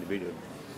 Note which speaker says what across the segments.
Speaker 1: Video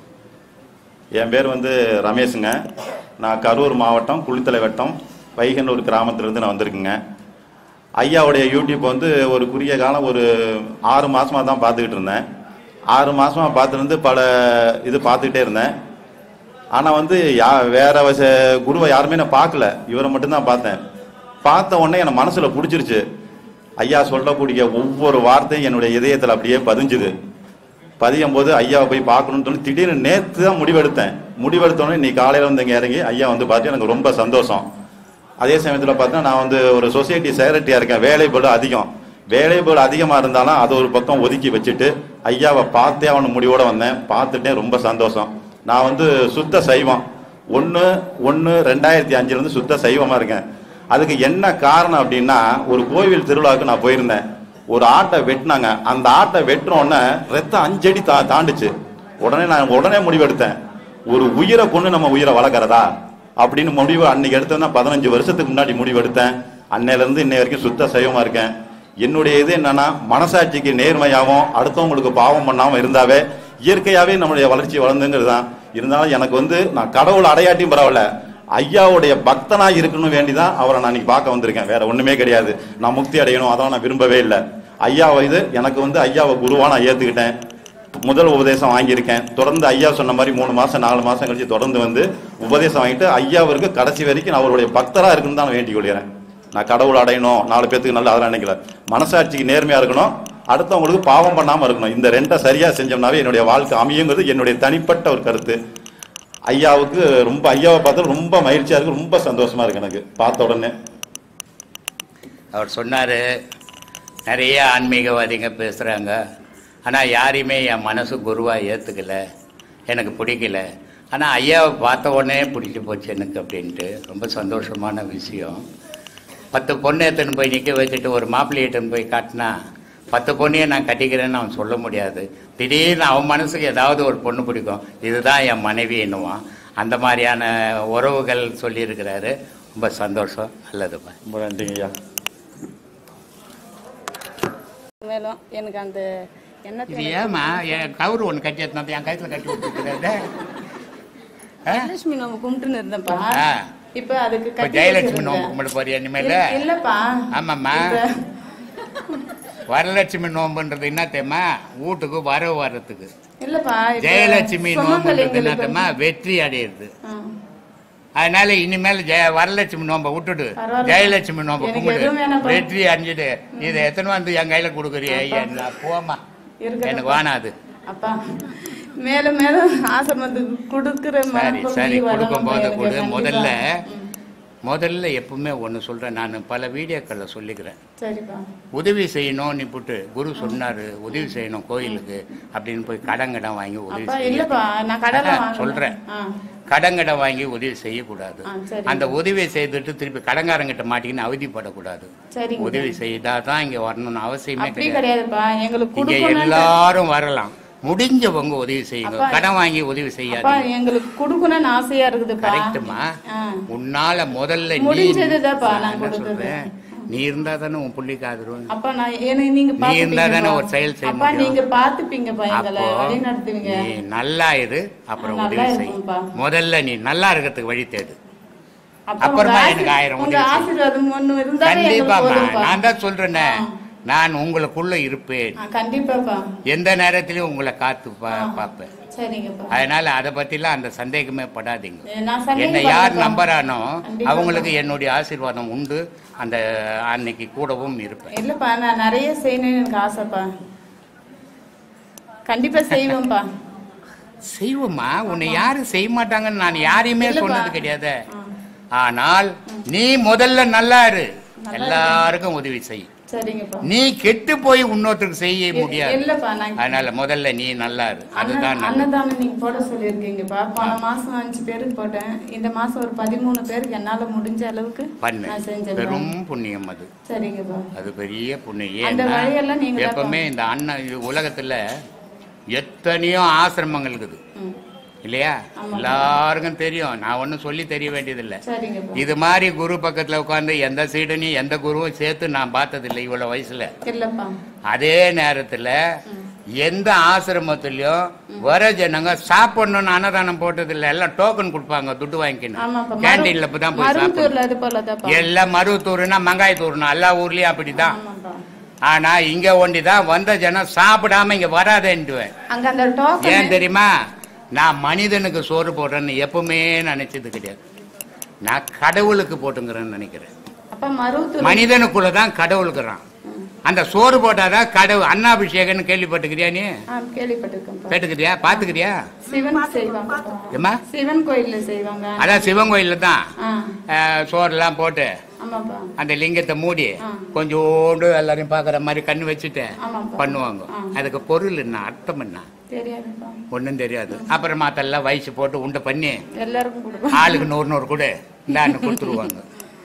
Speaker 1: என் பேர் வந்து ரமேஷுங்க நான் கரூர் மாவட்டம் குளித்தலை வட்டம் வைகனூர் கிராமத்திலேருந்து நான் வந்திருக்கேங்க ஐயாவுடைய யூடியூப் வந்து ஒரு குறுகிய காலம் ஒரு ஆறு மாசமா தான் பார்த்துக்கிட்டு இருந்தேன் ஆறு மாசமா பார்த்துருந்து பல இது பார்த்துக்கிட்டே இருந்தேன் ஆனால் வந்து யா வேற வச குருவை யாருமே நான் பார்க்கல இவரை மட்டும்தான் பார்த்தேன் பார்த்த உடனே எனக்கு மனசுல பிடிச்சிருச்சு ஐயா சொல்லக்கூடிய ஒவ்வொரு வார்த்தையும் என்னுடைய இதயத்தில் அப்படியே பதிஞ்சுது பதியும் போது ஐயாவை போய் பார்க்கணும்னு சொல்லி திடீர்னு நேற்று தான் முடிவெடுத்தேன் முடிவெடுத்த உடனே நீ காலையில் வந்து இங்கே இறங்கி ஐயா வந்து பார்த்து எனக்கு ரொம்ப சந்தோஷம் அதே சமயத்தில் பார்த்தா நான் வந்து ஒரு சொசைட்டி செக்ரட்டரியாக இருக்கேன் வேலை பளு அதிகம் வேலை பளு அதிகமாக இருந்தாலும் அதை ஒரு பக்கம் ஒதுக்கி வச்சுட்டு ஐயாவை பார்த்தே அவனை முடிவோட வந்தேன் பார்த்துட்டேன் ரொம்ப சந்தோஷம் நான் வந்து சுத்த சைவம் ஒன்று ஒன்று ரெண்டாயிரத்தி அஞ்சுலேருந்து சுத்த சைவமாக இருக்கேன் அதுக்கு என்ன காரணம் அப்படின்னா ஒரு கோவில் திருவிழாவுக்கு நான் போயிருந்தேன் ஒரு ஆட்டை வெட்டினாங்க அந்த ஆட்டை வெட்டினோடனே ரத்தம் அஞ்சடி தா தாண்டுச்சு உடனே நான் உடனே முடிவெடுத்தேன் ஒரு உயிரை கொண்டு நம்ம உயிரை வளர்க்குறதா அப்படின்னு முடிவு அன்னைக்கு எடுத்தேன்னா பதினஞ்சு வருஷத்துக்கு முன்னாடி முடிவு எடுத்தேன் அன்னையில இருந்து இன்னை வரைக்கும் சுத்த சைவமா இருக்கேன் என்னுடைய இது என்னன்னா மனசாட்சிக்கு நேர்மையாகவும் அடுத்தவங்களுக்கு பாவம் பண்ணாம இருந்தாவே இயற்கையாவே நம்மளுடைய வளர்ச்சி வளர்ந்துங்கிறது தான் இருந்தாலும் எனக்கு வந்து நான் கடவுள் அடையாட்டியும் பரவாயில்ல ஐயாவுடைய பக்தனா இருக்கணும் வேண்டிதான் அவரை நான் இன்னைக்கு பார்க்க வந்திருக்கேன் வேற ஒண்ணுமே கிடையாது நான் முக்தி அடையணும் அதெல்லாம் நான் விரும்பவே இல்லை ஐயாவை இது எனக்கு வந்து ஐயாவை குருவா நான் ஏத்துக்கிட்டேன் முதல் உபதேசம் வாங்கியிருக்கேன் தொடர்ந்து ஐயா சொன்ன மாதிரி மூணு மாசம் நாலு மாசம் கழிச்சு தொடர்ந்து வந்து உபதேசம் வாங்கிட்டு ஐயாவிற்கு கடைசி வரைக்கும் நான் அவருடைய பக்தரா இருக்குன்னு தான் நான் வேண்டிக் கொள்கிறேன் நான் கடவுள் அடையணும் நாலு பேத்துக்கு நல்லா அதெல்லாம் நினைக்கல மனசாட்சிக்கு நேர்மையா இருக்கணும் அடுத்தவங்களுக்கு பாவம் பண்ணாம இருக்கணும் இந்த ரெண்டை சரியா செஞ்சோம்னாவே என்னுடைய வாழ்க்கை அமையுங்கிறது என்னுடைய தனிப்பட்ட ஒரு கருத்து ஐயாவுக்கு ரொம்ப ஐயாவை பார்த்தா ரொம்ப மகிழ்ச்சியா இருக்கு ரொம்ப சந்தோஷமா இருக்கு எனக்கு பார்த்த உடனே
Speaker 2: அவர் சொன்னார் நிறைய ஆன்மீகவாதிங்க பேசுகிறாங்க ஆனால் யாரையுமே என் மனசு குருவாக ஏற்றுக்கல எனக்கு பிடிக்கல ஆனால் ஐயாவை பார்த்த உடனே பிடிச்சி போச்சு எனக்கு அப்படின்ட்டு ரொம்ப சந்தோஷமான விஷயம் பத்து பொண்ணு எடுத்துன்னு போய் நிற்க வச்சுட்டு ஒரு மாப்பிள்ளை எடுத்துன்னு போய் காட்டினா பத்து பொண்ணையே நான் கட்டிக்கிறேன்னு அவன் சொல்ல முடியாது திடீர்னு அவன் மனசுக்கு ஏதாவது ஒரு பொண்ணு பிடிக்கும் இதுதான் என் மனைவி என்னுவான் அந்த மாதிரியான உறவுகள் சொல்லியிருக்கிறாரு ரொம்ப சந்தோஷம் நல்லதுப்பா
Speaker 1: ரொம்ப நன்றிங்க ஐயா
Speaker 3: மேலும் எனக்கு அந்த
Speaker 2: இது
Speaker 3: எண்ணத்தை
Speaker 2: ஏமா என் கவுரு ஒன்று கட்டி எடுத்து என் கழுத்தில் கட்டி விட்டுருக்குறது
Speaker 3: ஜெயலட்சுமி நோம்பு கும்பிட்டுன்னு இருந்தேன்ப்பா
Speaker 2: ஆ.
Speaker 3: இப்ப அதுக்கு
Speaker 2: இப்போ
Speaker 3: கட்டி
Speaker 2: ஜெயலட்சுமி
Speaker 3: வச்சிருந்தேன்.
Speaker 2: நோம்பு கும்பிட போறியா இனிமேல்
Speaker 3: இல்ல- இல்லப்பா
Speaker 2: ஆமாம்மா
Speaker 3: இப்ப-
Speaker 2: வரலட்சுமி நோம்புன்றது என்ன தெரியுமா வீட்டுக்கு வரவு வர்றதுக்கு
Speaker 3: இல்லப்பா இப்ப
Speaker 2: ஜெயலட்சுமி நோம்புன்றது என்ன
Speaker 3: சுமங்கலிங்களுக்கு
Speaker 2: தெரியுமா வெற்றி அடையிறது
Speaker 3: ஆ.
Speaker 2: அதனால இனிமேல் ஜெய வரலட்சுமி நோம்ப விட்டுடு
Speaker 3: பரவாயில்ல.
Speaker 2: ஜெயலட்சுமி நோம்ப
Speaker 3: எனக்கு
Speaker 2: கும்பிடு
Speaker 3: எதுவும் வேணாம்ப்பா.
Speaker 2: வெற்றி அடைஞ்சிடு இதை எத்தனை வந்து என் கையில கொடுக்குறிய என்ன போமா
Speaker 3: இருக்கட்டும்.
Speaker 2: எனக்கு வேணாது
Speaker 3: அப்பா மேலும் மேலும் ஆசிரமத்துக்கு கொடுக்கிற
Speaker 2: சரி
Speaker 3: மனப்பக்குவம்
Speaker 2: சரி
Speaker 3: வரணும்ப்பா
Speaker 2: கொடுக்கும் போது
Speaker 3: எனக்கு
Speaker 2: கொடு
Speaker 3: கண்டிப்பா.
Speaker 2: முதல்ல
Speaker 3: ம்.
Speaker 2: முதல்ல எப்பவுமே ஒன்று சொல்றேன் நான் பல வீடியோக்களில் சொல்லிக்கிறேன்
Speaker 3: சரிப்பா
Speaker 2: உதவி செய்யணும் நீ புட்டு குரு சொன்னாரு உதவி செய்யணும் கோயிலுக்கு அப்படின்னு போய் கடன் கடன் வாங்கி உதவி
Speaker 3: அப்பா
Speaker 2: செய்ய
Speaker 3: இல்லப்பா நான் கடலை
Speaker 2: ஆஹா,
Speaker 3: வாங்கல.
Speaker 2: சொல்றேன்.
Speaker 3: ஆ.
Speaker 2: கடன் கடன் வாங்கி உதவி செய்யக்கூடாது
Speaker 3: ஆ, சரி.
Speaker 2: அந்த உதவியை செய்துட்டு திருப்பி கடங்காரங்கிட்ட மாட்டிக்கின்னு அவதிப்படக்கூடாது
Speaker 3: சரிங்க
Speaker 2: உதவி செய்தாதான் தான் இங்க வரணும்னு அவசியமே
Speaker 3: அப்படி
Speaker 2: கிடையாது
Speaker 3: கிடையாதுப்பா எங்களுக்கு
Speaker 2: இங்க
Speaker 3: கொடுக்கணும்
Speaker 2: எல்லாரும் வரலாம் முடிஞ்சவங்க உதவி செய்யுங்க
Speaker 3: அப்பா,
Speaker 2: கடன் வாங்கி உதவி
Speaker 3: அப்பா
Speaker 2: செய்யாதீங்க
Speaker 3: எங்களுக்கு கொடுக்கணும்னு ஆசையா இருக்குதுப்பா
Speaker 2: கரெக்டுமா
Speaker 3: ஆ.
Speaker 2: உன்னால முதல்ல நீ
Speaker 3: முடிஞ்சதுதான்ப்பா நான்
Speaker 2: என்ன
Speaker 3: கொடுத்தது.
Speaker 2: சொல்றேன் நீ இருந்தா தானே உன் புள்ளிக்கு ஆதரவு
Speaker 3: அப்பா நான் எனக்கு நீங்க
Speaker 2: நீ இருந்தா தானே
Speaker 3: பாத்துப்பீங்கப்பா.
Speaker 2: ஒரு செயல் செய்ய
Speaker 3: அப்பா
Speaker 2: முடியும்.
Speaker 3: நீங்க பாத்துப்பீங்கப்பா எங்களை
Speaker 2: அப்போ
Speaker 3: வழி நடத்துவீங்க
Speaker 2: நீ நல்லா இரு அப்புறம்
Speaker 3: நல்லா
Speaker 2: உதவி செய்
Speaker 3: இருப்பேன்ப்பா.
Speaker 2: முதல்ல நீ நல்லா இருக்கிறதுக்கு வழி தேடு
Speaker 3: அப்பா,
Speaker 2: அப்புறமா
Speaker 3: உங்க
Speaker 2: எனக்கு
Speaker 3: ஆசீர்-
Speaker 2: ஆயிரம்
Speaker 3: உங்க
Speaker 2: உதவி செய்.
Speaker 3: ஆசீர்வாதம் ஒண்ணு இருந்தாலே எங்களுக்கு
Speaker 2: கண்டிப்பாமா
Speaker 3: போதும்ப்பா.
Speaker 2: நான் தான் சொல்றேனே நான் உங்களுக்குள்ள இருப்பேன்
Speaker 3: ஆ, கண்டிப்பாப்பா
Speaker 2: எந்த நேரத்திலயும் உங்களை காத்து பா- பார்ப்பேன்
Speaker 3: சரிங்கப்பா
Speaker 2: அதனால அதை பத்திலாம் அந்த சந்தேகமே படாதீங்க
Speaker 3: ஏ, நான் சந்தேகம்
Speaker 2: என்னை யார்
Speaker 3: படலப்பா.
Speaker 2: நம்புறானோ
Speaker 3: கண்டிப்பா.
Speaker 2: அவங்களுக்கு என்னுடைய ஆசீர்வாதம் உண்டு அந்த அன்னைக்கு கூடவும் இருப்பேன்
Speaker 3: இல்லப்பா நான் நிறைய செய்யணும்னு எனக்கு ஆசைப்பா கண்டிப்பா செய்வேன்ப்பா
Speaker 2: செய்வோமா உன்னை யாரும் செய்ய மாட்டாங்கன்னு நான் யாரையுமே
Speaker 3: இல்லப்பா.
Speaker 2: சொன்னது கிடையாது ஆனால் நீ முதல்ல நல்லா இரு எல்லாருக்கும் உதவி செய்
Speaker 3: சரிங்கப்பா
Speaker 2: நீ கெட்டு போய் இன்னொருத்தருக்கு செய்ய முடியாது
Speaker 3: இல்லப்பா நான்
Speaker 2: அதனால முதல்ல நீ நல்லா இரு அதுதான்
Speaker 3: அன்ன-
Speaker 2: நல்லது
Speaker 3: அன்னதானம் நீங்க போட சொல்லியிருக்கீங்கப்பா போன மாசம் அஞ்சு பேருக்கு போட்டேன் இந்த மாசம் ஒரு பதிமூணு பேருக்கு என்னால முடிஞ்ச அளவுக்கு
Speaker 2: பண்ணு
Speaker 3: நான் செஞ்சேன்
Speaker 2: பெரும் புண்ணியம் அது
Speaker 3: சரிங்கப்பா
Speaker 2: அது பெரிய புண்ணியம்
Speaker 3: அந்த
Speaker 2: ஏன்னா
Speaker 3: வழியெல்லாம் நீங்க தான்
Speaker 2: எப்பவுமே இந்த அண்ணன் இது உலகத்துல எத்தனையோ ஆசிரமங்கள் இருக்குது
Speaker 3: ம்.
Speaker 2: இல்லையா
Speaker 3: ஆமாம்.
Speaker 2: எல்லாருக்கும் தெரியும் நான் ஒன்றும் சொல்லி தெரிய வேண்டியதில்லை
Speaker 3: சரிங்கப்பா
Speaker 2: இது மாதிரி குரு பக்கத்துல உட்காந்து எந்த சீடனையும் எந்த குருவும் சேர்த்து நான் பார்த்ததில்லை இவ்வளவு வயசுல
Speaker 3: இல்லப்பா
Speaker 2: அதே நேரத்துல எந்த ஆசிரமத்திலயும் வர ஜனங்க சாப்பிடணும்னு அன்னதானம் போட்டது இல்ல எல்லாம் டோக்கன் கொடுப்பாங்க துட்டு வாங்கிக்கணும்
Speaker 3: ஆமாப்பா
Speaker 2: கேண்டீன்ல போய் தான் போய் சாப்பிடணும்
Speaker 3: மருவத்தூர்ல அது போலதாப்பா
Speaker 2: எல்லாம் மருவத்தூர்னா மங்காயத்தூர்னா எல்லா ஊர்லயும் அப்படிதான்
Speaker 3: ஆமாப்பா
Speaker 2: ஆனா இங்க ஒண்டிதான் வந்த ஜனம் சாப்பிடாம இங்க வராதேன்டுவேன்
Speaker 3: அங்க அந்த
Speaker 2: ஏன்
Speaker 3: டோக்கன்
Speaker 2: தெரியுமா நான் மனிதனுக்கு சோறு போடுறேன்னு எப்பவுமே நினைச்சது கிடையாது நான் கடவுளுக்கு போட்டுங்கிறேன்னு நினைக்கிறேன்
Speaker 3: அப்ப மருவத்தூர்
Speaker 2: மனிதனுக்குள்ள தான் கடவுளுக்குறான்
Speaker 3: ம்.
Speaker 2: அந்த சோறு போட்டாதான் கடவுள் அண்ணாபிஷேகம்னு கேள்விப்பட்டுக்கிறியா நீ
Speaker 3: ஆ கேள்விப்பட்டிருக்கேன்ப்பா
Speaker 2: கேட்டுக்கிறியா பாத்துக்கிறியா
Speaker 3: சிவன் செய்வாங்கப்பா
Speaker 2: ஏம்மா
Speaker 3: சிவன் கோயில்ல செய்வாங்க
Speaker 2: அதான் சிவன் கோயில்ல தான்
Speaker 3: ஆ
Speaker 2: அஹ், சோறெல்லாம் போட்டு
Speaker 3: ஆமாப்பா
Speaker 2: அந்த லிங்கத்தை மூடி
Speaker 3: ஆ.
Speaker 2: கொஞ்சோண்டு எல்லாரையும் பாக்குற மாதிரி கண்ணு வச்சுட்டு
Speaker 3: ஆமாப்பா
Speaker 2: பண்ணுவாங்க
Speaker 3: ஆ.
Speaker 2: அதுக்கு பொருள் என்ன அர்த்தம் என்ன
Speaker 3: தெரியாதுப்பா
Speaker 2: ஒன்றும் தெரியாது அப்புறம் மத்தெல்லாம் வயசு போட்டு உண்டை பண்ணி
Speaker 3: எல்லாருக்கும் கொடுப்போம்
Speaker 2: ஆளுக்கு நூறு நூறு கூட இந்தான்னு கொடுத்துருவாங்க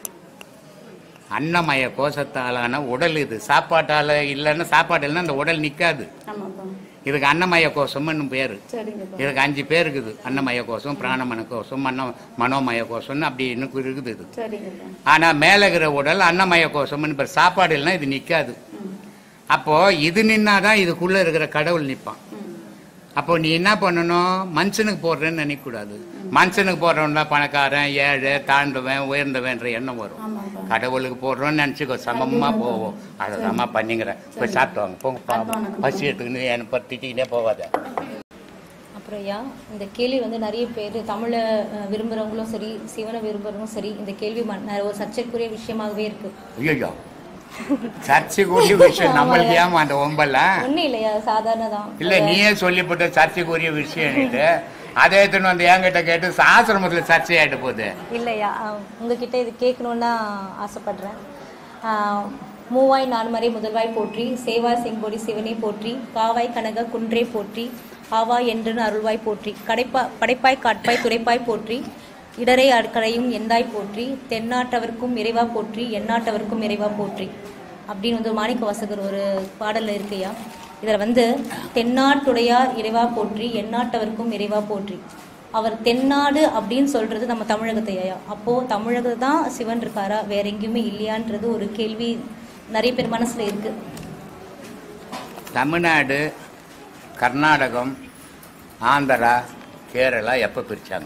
Speaker 2: அன்னமய கோஷத்தாலான உடல் இது சாப்பாட்டால இல்லைன்னா சாப்பாடு இல்லைன்னா அந்த உடல் நிக்காது
Speaker 3: ஆமாப்பா
Speaker 2: இதுக்கு அன்னமய கோஷம்னு பேரு
Speaker 3: சரிங்கப்பா
Speaker 2: இதுக்கு அஞ்சு பேர் இருக்குது அன்னமய கோஷம் பிராணமன கோஷம் மனோ மனோமய கோஷம்னு அப்படி இன்னும் இருக்குது இது
Speaker 3: சரிங்கப்பா
Speaker 2: ஆனா மேல இருக்கிற உடல் அன்னமய கோஷம்னு பேர் சாப்பாடு இல்லைன்னா இது நிக்காது
Speaker 3: ம்
Speaker 2: அப்போ இது நின்னாதான் இதுக்குள்ள இருக்கிற கடவுள் நிப்பான்
Speaker 3: ம்
Speaker 2: அப்போ நீ என்ன பண்ணணும் மனுஷனுக்கு போடுறேன்னு நினைக்கக்கூடாது மனுஷனுக்கு போடுறவன்லாம் பணக்காரன் ஏழை தாழ்ந்தவன் உயர்ந்தவன்ற எண்ணம் வரும்
Speaker 3: ஆமாப்பா
Speaker 2: கடவுளுக்கு போடுறோம்னு நினச்சிக்கோ சமமா போவோம் அதை பண்ணிங்கிறேன் போய் சாப்பிட்டு வாங்க போங்க பாவம். பசி எடுத்துக்கின்னு எனக்கு திட்டிக்கிட்டே போவாத
Speaker 4: அப்புறம் ஐயா இந்த கேள்வி வந்து நிறைய பேர் தமிழை அஹ், விரும்புறவங்களும் சரி சிவனை விரும்புறவங்களும் சரி இந்த கேள்வி ம- ந- ஒரு சர்ச்சைக்குரிய விஷயமாகவே இருக்கு
Speaker 2: ஐயோ சர்ச்சை கூடிய விஷயம் நம்மளுக்கு ஏமா அந்த ஒம்பெல்லாம்
Speaker 4: ஒன்றும் இல்லையா சாதாரண தான்
Speaker 2: இல்ல நீயே சொல்லிவிட்ட சர்ச்சைக்குரிய விஷயம் அதே எடுத்துன்னு வந்து என்கிட்ட கேட்டு ஆசிரமத்துல சர்ச்சையாயிட்டு போகுது
Speaker 4: இல்லையா அஹ், உங்ககிட்ட இது கேட்கணுன்னு தான் ஆசைப்படுறேன் அஹ், மூவாய் நான்மறை முதல்வாய் போற்றி சேவாய் செங்கோடி சிவனை போற்றி காவாய் கனக குன்றே போற்றி ஆவாய் என்றுன்னு அருள்வாய் போற்றி கடைப்பா படைப்பாய் காட்பாய் துடைப்பாய் போற்றி இடரை அற்கரையும் எந்தாய் போற்றி தென்னாட்டவர்க்கும் இறைவா போற்றி எந்நாட்டவர்க்கும் இறைவா போற்றி அப்படின்னு வந்து மாணிக்க வாசகர் ஒரு பாடல்ல இருக்கையா இதில் வந்து தென்னாட்டுடையார் இறைவா போற்றி எந்நாட்டவர்க்கும் இறைவா போற்றி அவர் தென்னாடு அப்படின்னு சொல்றது நம்ம தமிழகத்தையா அப்போ தமிழக தான் சிவன் இருக்காரா வேற எங்கேயுமே இல்லையான்றது ஒரு கேள்வி நிறைய பேர் மனசுல இருக்கு
Speaker 2: தமிழ்நாடு கர்நாடகம் ஆந்திரா கேரளா எப்போ பிரிச்சாங்க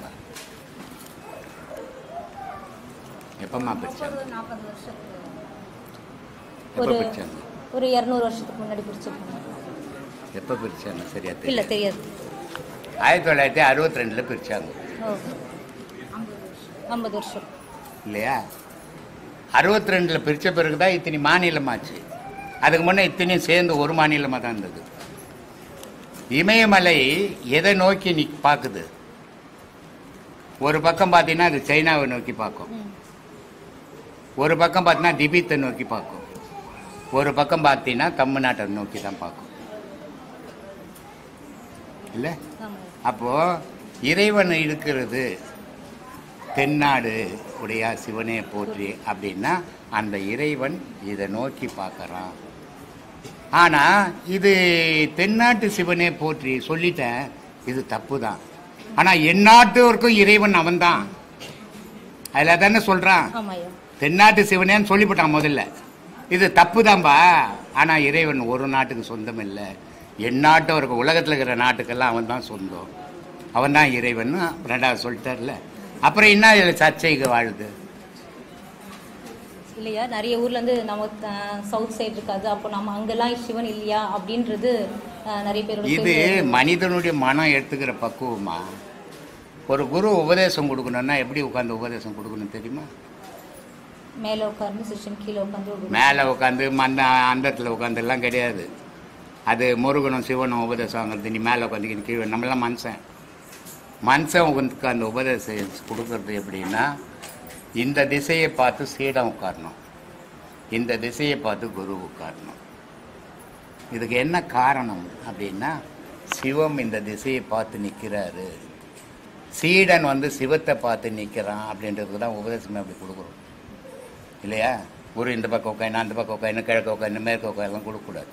Speaker 2: எப்பமா பிரிச்சாங்க எப்போ
Speaker 4: ஒரு
Speaker 2: பிரிச்சாங்க
Speaker 4: ஒரு இரநூறு வருஷத்துக்கு முன்னாடி பிடிச்சிருக்காங்க
Speaker 2: எப்போ பிரிச்சாங்க சரியா
Speaker 4: இல்ல
Speaker 2: தெரியல
Speaker 4: தெரியாது
Speaker 2: ஆயிரத்தி தொள்ளாயிரத்தி அறுபத்தி ரெண்டுல பிரிச்சாங்க
Speaker 4: ஓ ஐம்பது வருஷம்
Speaker 2: இல்லையா அறுபத்தி ரெண்டுல பிரிச்ச பிறகு தான் இத்தனை மாநிலமாச்சு அதுக்கு முன்னே இத்தனையும் சேர்ந்து ஒரு மாநிலமாக தான் இருந்தது இமயமலை எதை நோக்கி நீ பார்க்குது ஒரு பக்கம் பார்த்தீங்கன்னா அது சைனாவை நோக்கி பார்க்கும்
Speaker 4: ம்.
Speaker 2: ஒரு பக்கம் பார்த்தீங்கன்னா திபீத்தை நோக்கி பார்க்கும் ஒரு பக்கம் பார்த்தீங்கன்னா தமிழ்நாட்டை நோக்கி தான் பார்க்கும் இல்லை
Speaker 4: ஆமா
Speaker 2: அப்போ இறைவன் இருக்கிறது தென்னாடு உடைய சிவனே போற்றி அப்படின்னா அந்த இறைவன் இதை நோக்கி பார்க்கறான் ஆனா இது தென்னாட்டு சிவனே போற்றி சொல்லிட்டேன் இது தப்பு தான் ஆனா எந்நாட்டவருக்கும் இறைவன் அவன்தான் அதுல தானே சொல்றான்
Speaker 4: ஆமாய்யா
Speaker 2: தென்னாட்டு சிவனேன்னு சொல்லிவிட்டான் முதல்ல இது தப்பு தான்பா ஆனா இறைவன் ஒரு நாட்டுக்கு சொந்தம் இல்லை எந்நாட்டவருக்கு உலகத்துல இருக்கிற நாட்டுக்கெல்லாம் அவன் தான் சொந்தம் அவன் தான் இறைவன் ரெண்டாவது சொல்லிட்டார்ல அப்புறம் என்ன இதுல சர்ச்சைக்கு வாழுது
Speaker 4: இல்லையா நிறைய ஊர்ல இருந்து நம்ம சவுத் சைடு இருக்காது அப்போ நம்ம அங்கெல்லாம் சிவன் இல்லையா அப்படின்றது அஹ், நிறைய பேரோட
Speaker 2: இது
Speaker 4: கேள்வி.
Speaker 2: மனிதனுடைய மனம் எடுத்துக்கிற பக்குவமா ஒரு குரு உபதேசம் கொடுக்கணும்னா எப்படி உட்காந்து உபதேசம் கொடுக்கணும் தெரியுமா
Speaker 4: மேல உட்கார்ந்து சிஷ்யன் கீழே உட்கார்ந்து
Speaker 2: மேலே உட்காந்து மந்த அந்தத்தில் உட்காந்து எல்லாம் கிடையாது அது முருகனும் சிவனும் உபதேசம் வாங்குறது நீ மேலே உட்காந்து கீழே நம்மளாம் மனுஷன் மனுஷன் உட்காந்து உபதேசம் கொடுக்கறது எப்படின்னா இந்த திசையை பார்த்து சீடம் உட்காரணும் இந்த திசையை பார்த்து குரு உட்காரணும் இதுக்கு என்ன காரணம் அப்படின்னா சிவம் இந்த திசையை பார்த்து நிற்கிறாரு சீடன் வந்து சிவத்தை பார்த்து நிற்கிறான் அப்படின்றதுக்கு தான் உபதேசமே அப்படி கொடுக்குறோம் இல்லையா ஒரு இந்த பக்கம் உட்காந்து அந்த பக்கம் உட்காந்து கிழக்கு உட்காந்து மேற்கு உட்காந்து கொடுக்கக்கூடாது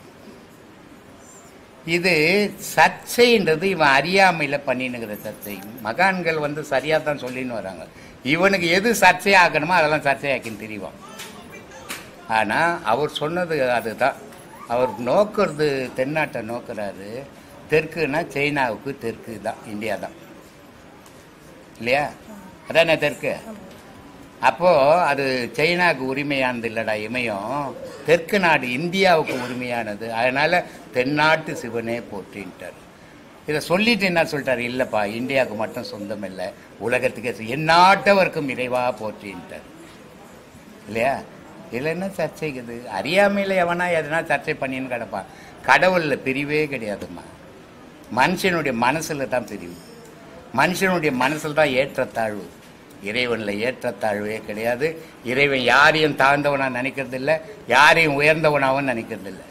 Speaker 2: இது சர்ச்சைன்றது இவன் அறியாமையில பண்ணினுங்கிற சர்ச்சை மகான்கள் வந்து சரியா தான் சொல்லின்னு வராங்க இவனுக்கு எது சர்ச்சையாக்கணுமோ அதெல்லாம் சர்ச்சையாக்கின்னு தெரியும் ஆனா அவர் சொன்னது அதுதான் அவர் நோக்கிறது தென்னாட்டை நோக்குறாரு தெற்குனா சைனாவுக்கு தெற்கு தான் இந்தியா தான் இல்லையா அதானே தெற்கு அப்போ அது சைனாவுக்கு உரிமையானது இல்லடா இமயம் தெற்கு நாடு இந்தியாவுக்கு உரிமையானது அதனால தென்னாட்டு சிவனே போற்றின்ட்டார் இதை சொல்லிட்டு என்ன சொல்லிட்டாரு இல்லைப்பா இந்தியாவுக்கு மட்டும் சொந்தம் இல்லை உலகத்துக்கே சொ- எந்நாட்டவர்க்கும் இறைவா போற்றின்ட்டார் இல்லையா இதில் என்ன சர்ச்சைக்குது அறியாமையில் எவனா எதனா சர்ச்சை பண்ணின்னு கிடப்பான் கடவுளில் பிரிவே கிடையாதும்மா மனுஷனுடைய மனசில் தான் பிரிவு மனுஷனுடைய மனசில் தான் ஏற்றத்தாழ்வு இறைவனில் ஏற்றத்தாழ்வே கிடையாது இறைவன் யாரையும் தாழ்ந்தவனா நினைக்கிறது இல்லை யாரையும் உயர்ந்தவனாவும் நினைக்கிறது இல்லை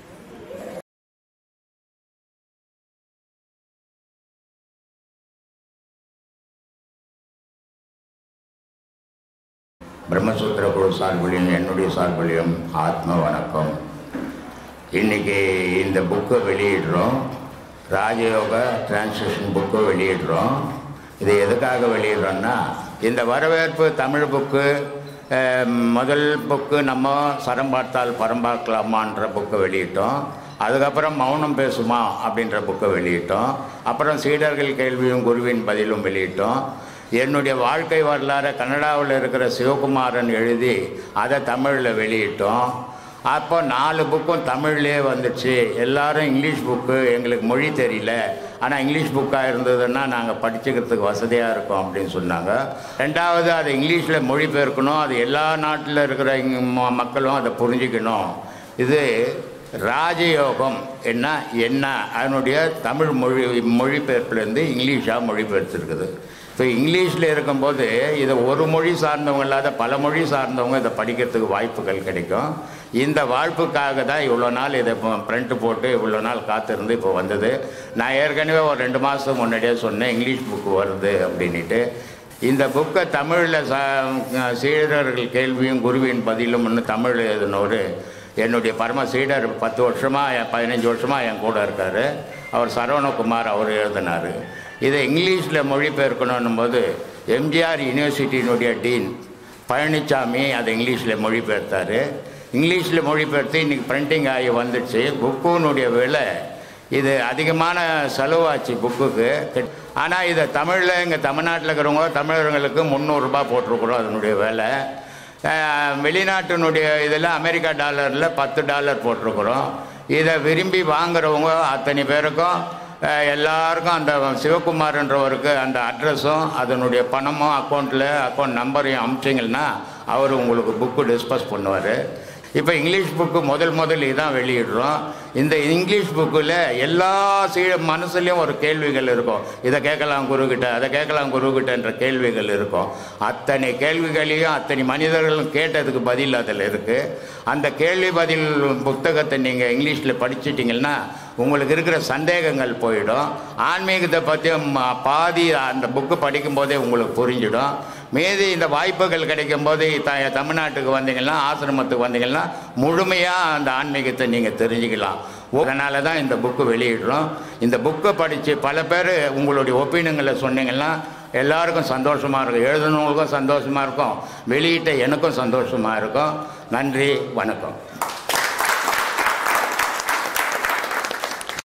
Speaker 2: பிரம்மசூத்திர குழு சார்பிலையும் என்னுடைய சார்பிலையும் ஆத்ம வணக்கம் இன்னைக்கு இந்த புக்கை வெளியிடுறோம் ராஜயோக டிரான்ஸ்லேஷன் புக்கை வெளியிடுறோம் இது எதுக்காக வெளியிடுறோம்னா இந்த வரவேற்பு தமிழ் புக்கு அஹ், முதல் புக்கு நம்ம சரம் பார்த்தால் பரம் பார்க்கலாமான்ற புக்கை வெளியிட்டோம் அதுக்கப்புறம் மௌனம் பேசுமா அப்படின்ற புக்கை வெளியிட்டோம் அப்புறம் சீடர்கள் கேள்வியும் குருவின் பதிலும் வெளியிட்டோம் என்னுடைய வாழ்க்கை வரலாறு கன்னடாவில் இருக்கிற சிவகுமாரன் எழுதி அதை தமிழில் வெளியிட்டோம் அப்போ நாலு புக்கும் தமிழ்லேயே வந்துச்சு எல்லாரும் இங்கிலீஷ் புக்கு எங்களுக்கு மொழி தெரியல ஆனால் இங்கிலீஷ் புக்காக இருந்ததுன்னா நாங்கள் படிச்சுக்கிறதுக்கு வசதியாக இருக்கும் அப்படின்னு சொன்னாங்க ரெண்டாவது அதை இங்கிலீஷில் மொழிபெயர்க்கணும் அது எல்லா நாட்டில் இருக்கிற இங்க ம- மக்களும் அதை புரிஞ்சுக்கணும் இது ராஜயோகம் என்ன என்ன அதனுடைய தமிழ் மொழி மொழிபெயர்ப்புலேருந்து இங்கிலீஷாக மொழிபெயர்த்துருக்குது இப்போ இங்கிலீஷில் இருக்கும்போது இதை ஒரு மொழி சார்ந்தவங்க இல்லாத பல மொழி சார்ந்தவங்க இதை படிக்கிறதுக்கு வாய்ப்புகள் கிடைக்கும் இந்த வாழ்ப்புக்காக தான் இவ்வளோ நாள் இதை இப்போ பிரிண்ட் போட்டு இவ்வளோ நாள் காத்திருந்து இப்போ வந்தது நான் ஏற்கனவே ஒரு ரெண்டு மாதம் முன்னாடியே சொன்னேன் இங்கிலீஷ் புக்கு வருது அப்படின்ட்டு இந்த புக்கை தமிழில் ச சீடர்கள் கேள்வியும் குருவின் பதிலும் தமிழ் எழுதினவர் என்னுடைய பரம சீடர் பத்து வருஷமாக பதினஞ்சு வருஷமாக என் கூட இருக்கார் அவர் சரவணகுமார் அவர் எழுதினார் இதை இங்கிலீஷில் மொழிபெயர்க்கணும் போது எம்ஜிஆர் யூனிவர்சிட்டியினுடைய டீன் பழனிசாமி அதை இங்கிலீஷில் மொழிபெயர்த்தார் இங்கிலீஷில் மொழிபெயர்த்து இன்றைக்கி பிரிண்டிங் ஆகி வந்துடுச்சு புக்குனுடைய விலை இது அதிகமான செலவாச்சு புக்குக்கு ஆனால் இதை தமிழில் இங்கே தமிழ்நாட்டில் இருக்கிறவங்க தமிழர்களுக்கு முந்நூறுரூபா போட்டிருக்கிறோம் அதனுடைய விலை அஹ், வெளிநாட்டினுடைய இதில் அமெரிக்கா டாலரில் பத்து டாலர் போட்டிருக்கிறோம் இதை விரும்பி வாங்குறவங்க அத்தனை பேருக்கும் அஹ், எல்லாருக்கும் அந்த சிவகுமார்ன்றவருக்கு அந்த அட்ரஸும் அதனுடைய பணமும் அக்கௌண்ட்டில் அக்கௌண்ட் நம்பரையும் அமிச்சிங்கன்னா அவர் உங்களுக்கு புக்கு டிஸ்பஸ் பண்ணுவார் இப்போ இங்கிலீஷ் புக்கு முதல் முதல் இதான் வெளியிடுறோம் இந்த இங்கிலீஷ் புக்கில் எல்லா சீ மனசுலேயும் ஒரு கேள்விகள் இருக்கும் இதை கேட்கலாம் குருக்கிட்ட அதை கேட்கலாம் குருக்கிட்டன்ற கேள்விகள் இருக்கும் அத்தனை கேள்விகளையும் அத்தனை மனிதர்களும் கேட்டதுக்கு பதில் அதில் இருக்குது அந்த கேள்வி பதில் புத்தகத்தை நீங்கள் இங்கிலீஷில் படிச்சிட்டிங்கன்னா உங்களுக்கு இருக்கிற சந்தேகங்கள் போயிடும் ஆன்மீகத்தை பற்றி பாதி அந்த புக்கு படிக்கும்போதே உங்களுக்கு புரிஞ்சிடும் மீதி இந்த வாய்ப்புகள் கிடைக்கும் போது த தமிழ்நாட்டுக்கு வந்தீங்கன்னா ஆசிரமத்துக்கு வந்தீங்கன்னா முழுமையாக அந்த ஆன்மீகத்தை நீங்கள் தெரிஞ்சுக்கலாம் அதனால தான் இந்த புக்கு வெளியிடுறோம் இந்த புக்கை படித்து பல பேர் உங்களுடைய ஒப்பீனியங்களை சொன்னீங்கன்னா எல்லாருக்கும் சந்தோஷமாக இருக்கும் எழுதுனவங்களுக்கும் சந்தோஷமாக இருக்கும் வெளியிட்ட எனக்கும் சந்தோஷமாக இருக்கும் நன்றி வணக்கம்